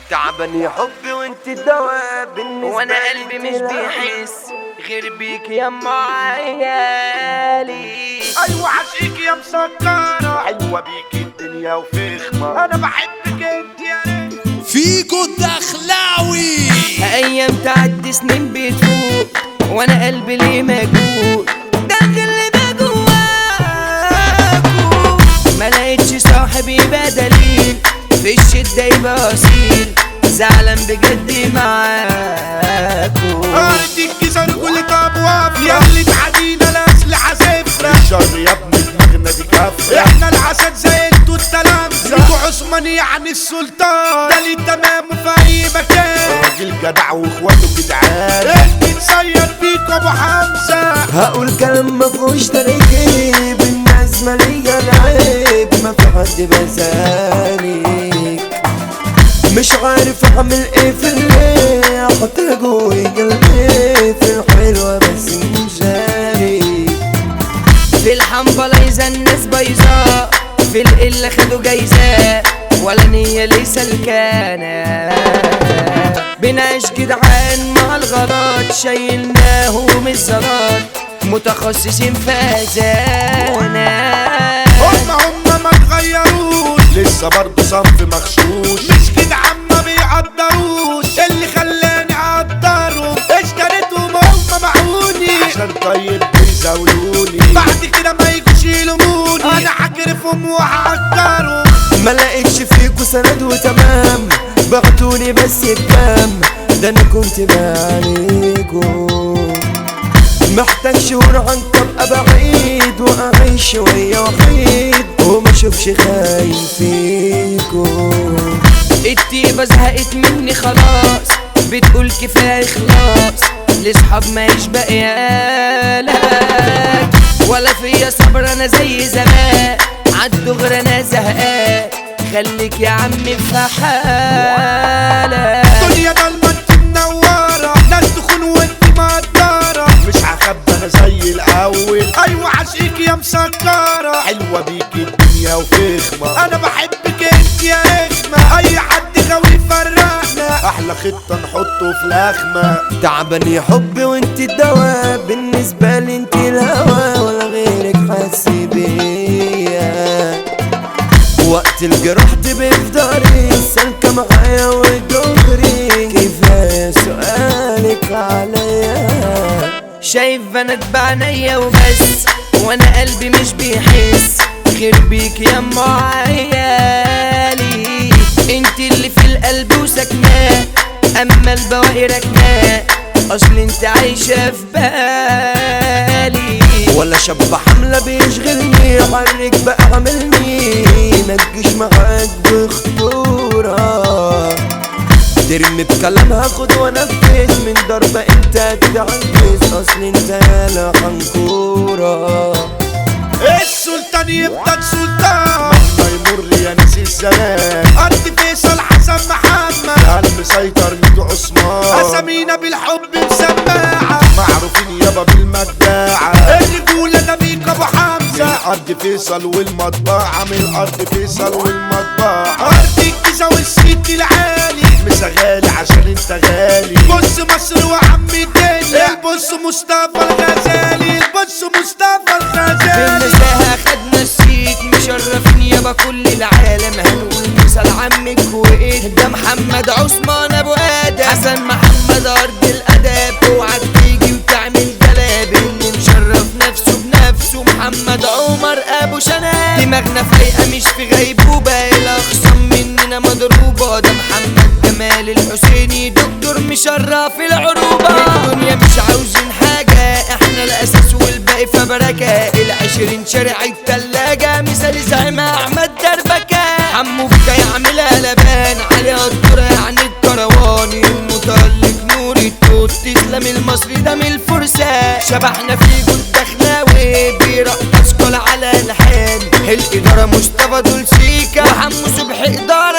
تعبان يا حبي وانت الدواء بالنسبة وانا قلبي مش بيحس غير بيك يا ام عيالي ايوه عشقك يا مسكرة حلوة بيك الدنيا وفخمة انا بحبك انت يا ريت فيكو الدخلاوي ايام تعدي سنين بتفوق وانا قلبي ليه مجهول داخل اللي ده جواكو ما لقيتش صاحب يبقى دليل في الشدة يبقى اصيل زعلان بجد معاكو ارضي الجزر كل ابواب يا اللي تعدينا الاسلحة صفرة الشر يا ابني دماغنا دي كفرة احنا العسل زي انتوا التلامذة انتوا عثمان يعني السلطان ده ليه تمام في اي مكان راجل جدع واخواته جدعان انت تصير فيك ابو حمزة هقول كلام مفهوش تركيب الناس مالية العيب ما في حد بسالك مش عارف اعمل ايه في الليل احط جوي قلبي في الحلوة بس مشاري في الحنبلة إذا الناس بايظة في القلة خدوا جايزة ولا نية ليس الكانة بنعيش جدعان مع الغلط شايلناهم الزلط متخصصين في أذانا هم هم ما تغيروش لسه برضه صنف مغشوش مش كده عم ما بيقدروش اللي خلاني اقدرهم اشتريتهم هم معوني عشان طيب بيزاولوني بعد كده ما يجوش يلوموني انا هجرفهم وهعكرهم ما لقيتش فيكوا سند وتمام بعتوني بس بكام ده انا كنت بعانيكوا محتاج شهور عنكم ابقى بعيد واعيش شوية وحيد وما اشوفش خاين فيكوا التيبة زهقت مني خلاص بتقول كفاية خلاص لاصحاب ما بقيالك ولا فيا صبر انا زي زمان عالدغر انا زهقان خليك يا عمي في حالك الدنيا ضلمة انت منورة ناس تخون وانت مقدرة مش هخبى انا زي الاول ايوه عشقك يا مسكرة حلوة بيك الدنيا وفخمة انا بحبك انت يا رخمة اي حد غاوي يفرقنا احلى خطة نحطه في لخمة تعبان يا حبي وانت الدواء بالنسبة لي انت الهوى ولا غيرك حس بيا وقت الجراح تبقى في داري سالكة معايا ودغري كفاية سؤالك عليا شايف بنات بعينيا وبس وانا قلبي مش بيحس غير بيك يا ام عيالي انت اللي في القلب وسكناه اما البواقي ركناه اصل انت عايشة في بالي ولا شاب حملة بيشغلني حرك بقى عاملني ما تجيش معاك بخطورة ترمي بكلام هاخد وانفذ من ضربة انت تتعجز اصل انت يالا حنكورة السلطان يفضل سلطان ما يمر يا ناس الزمان قد فيصل حسن محمد المسيطر ميدو عثمان اسامينا بالحب مسماعة معروفين يابا بالمداعة الرجولة ده بيك ابو حمزة من ارض فيصل والمطبعة من ارض فيصل والمطبعة ارض الجيزة والسيد العالي مسغالي عشان انت غالي بص مصر وعم الدنيا بص مصطفى الغزالي بص مصطفى الغزالي بالنساها خدنا السيك مشرفين يابا كل العالم هنقول مثال عمك وايه ده محمد عثمان ابو ادم حسن محمد ارض الاداب اوعى تيجي وتعمل جلاب اللي مشرف نفسه بنفسه محمد عمر ابو شناب دماغنا فايقه مش في غيبوبه الاخصام مننا مضروبه ده محمد جمال الحسيني دكتور مشرف العروبه الدنيا مش عاوزين حاجه احنا الاساس والباقي فبركه العشرين شارع التلاجة مثال زعيم احمد دربكة حمو بكا يعملها لبان عليها الدورة يعني الكرواني المتألق نور التوت تسلم المصري ده من الفرسان شبحنا في جود دخلاوي بيرقص كل على الحان الإدارة مصطفى دول سيكا وحمو صبحي إدارة